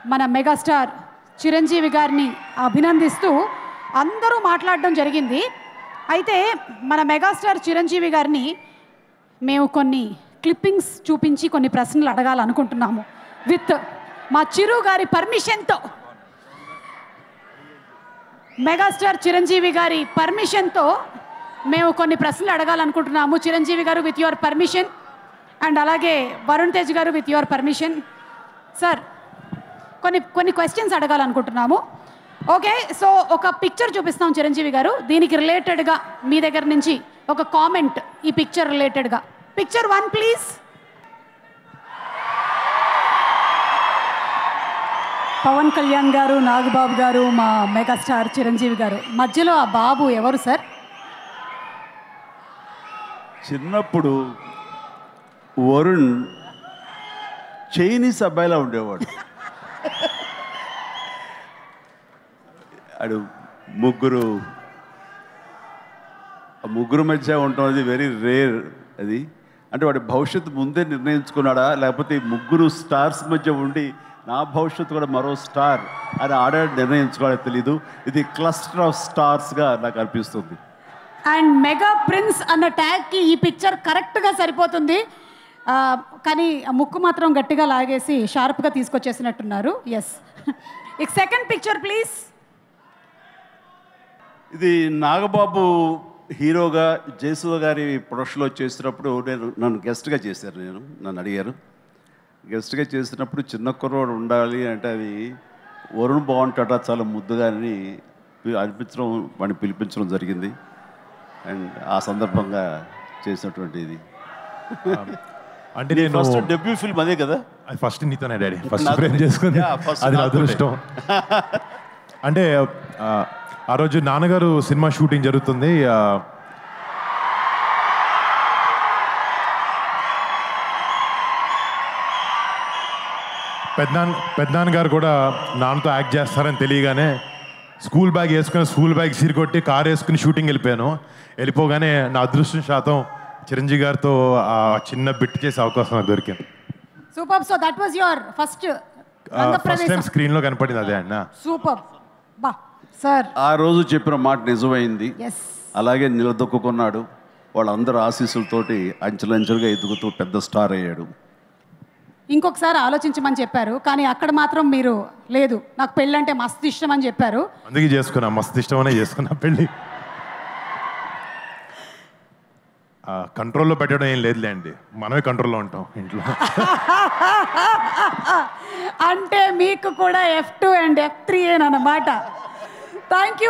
మన మెగాస్టార్ చిరంజీవి గారిని అభినందిస్తూ అందరూ మాట్లాడడం జరిగింది అయితే మన మెగాస్టార్ చిరంజీవి గారిని మేము కొన్ని క్లిప్పింగ్స్ చూపించి కొన్ని ప్రశ్నలు అడగాలనుకుంటున్నాము విత్ మా చిరు గారి పర్మిషన్తో మెగాస్టార్ చిరంజీవి గారి పర్మిషన్తో మేము కొన్ని ప్రశ్నలు అడగాలనుకుంటున్నాము చిరంజీవి గారు విత్ యువర్ పర్మిషన్ అండ్ అలాగే వరుణ్ తేజ్ గారు విత్ యువర్ పర్మిషన్ సార్ కొన్ని కొన్ని క్వశ్చన్స్ అడగాలనుకుంటున్నాము ఓకే సో ఒక పిక్చర్ చూపిస్తాం చిరంజీవి గారు దీనికి రిలేటెడ్గా మీ దగ్గర నుంచి ఒక కామెంట్ ఈ పిక్చర్ రిలేటెడ్గా picture one please Pawan Kalyan garu Nagababu గారు మా మెగాస్టార్ చిరంజీవి గారు మధ్యలో ఆ బాబు ఎవరు సార్ చిన్నప్పుడు వరుణ్ చైనీస్ అబ్బాయిలా ఉండేవాడు అడు ముగ్గురు ఆ ముగ్గురు మధ్య ఉండటం అది వెరీ రేర్ అది అంటే వాడి భవిష్యత్తు ముందే నిర్ణయించుకున్నాడా లేకపోతే ఈ ముగ్గురు స్టార్స్ మధ్య ఉండి నా భవిష్యత్తు కూడా మరో స్టార్ అని ఆడ నిర్ణయించుకోవాలో తెలీదు ఇది క్లస్టర్ ఆఫ్ స్టార్స్గా నాకు అనిపిస్తుంది అండ్ మెగా ప్రిన్స్ అన్న ట్యాగ్కి ఈ పిక్చర్ కరెక్ట్గా సరిపోతుంది ఆ, కానీ ఆ ముక్కు మాత్రం గట్టిగా లాగేసి షార్ప్గా తీసుకొచ్చేసినట్టున్నారు ఎస్ ఇక సెకండ్ పిక్చర్ ప్లీజ్ ఇది నాగబాబు హీరోగా జయసుధ గారి ప్రొడక్షన్లో చేసినప్పుడు నేను నన్ను గెస్ట్గా చేశారు నేను నన్ను అడిగారు గెస్ట్గా చేసినప్పుడు చిన్న కుర్రోడు ఉండాలి అంటే అది వరుణ్ బాగుంటాడా చాలా ముద్దుగా అని పి- అనిపించడం వాడిని పిలిపించడం జరిగింది అండ్ ఆ సందర్భంగా చేసినటువంటి ఇది అంటే నేను ఫస్ట్ డెబ్యూ ఫిల్మ్ అదే కదా అది ఫస్ట్ నీతోనే డాడీ ఫస్ట్ నాతోనే. ఫ్రేమ్ చేసుకుంది Yeah, first అది నా నాతోనే. అదృష్టం అంటే ఆ, ఆ రోజు నాన్నగారు సినిమా షూటింగ్ జరుగుతుంది ఆ, పెద్దనాన్న పెద్దనాన్న గారు కూడా నాన్నతో యాక్ట్ చేస్తారని తెలియగానే స్కూల్ బ్యాగ్ వేసుకుని స్కూల్ బ్యాగ్ సీరికొట్టి కార్ వేసుకుని షూటింగ్ వెళ్ళిపోయాను వెళ్ళిపోగానే నా అదృష్టం శాతం చిరంజీవి గారితో ఆ చిన్న బిట్ చేసే అవకాశం నాకు దొరికింది super so that was your first first time screen లో కనపడింది అదే అన్న సూపర్ బా సార్ ఆ రోజు చెప్పిన మాట నిజమైంది ఎస్ అలాగే నిలదొక్కున్నాడు వాళ్ళందరూ ఆశీస్సులతోటి అంచెలంచెలుగా ఎదుగుతూ పెద్ద స్టార్ అయ్యాడు ఇంకొకసారి ఆలోచించమని చెప్పారు కానీ అక్కడ మాత్రం మీరు లేదు నాకు పెళ్ళంటే మస్తు ఇష్టం అని చెప్పారు అందుకే చేసుకున్నా మస్తు ఇష్టమనే చేసుకున్నా పెళ్ళి ఆ, కంట్రోల్లో పెట్టడం ఏం లేదులే అండి మనమే కంట్రోల్లో ఉంటాం ఇంట్లో అంటే మీకు కూడా F two and F three అనమాట థ్యాంక్ యూ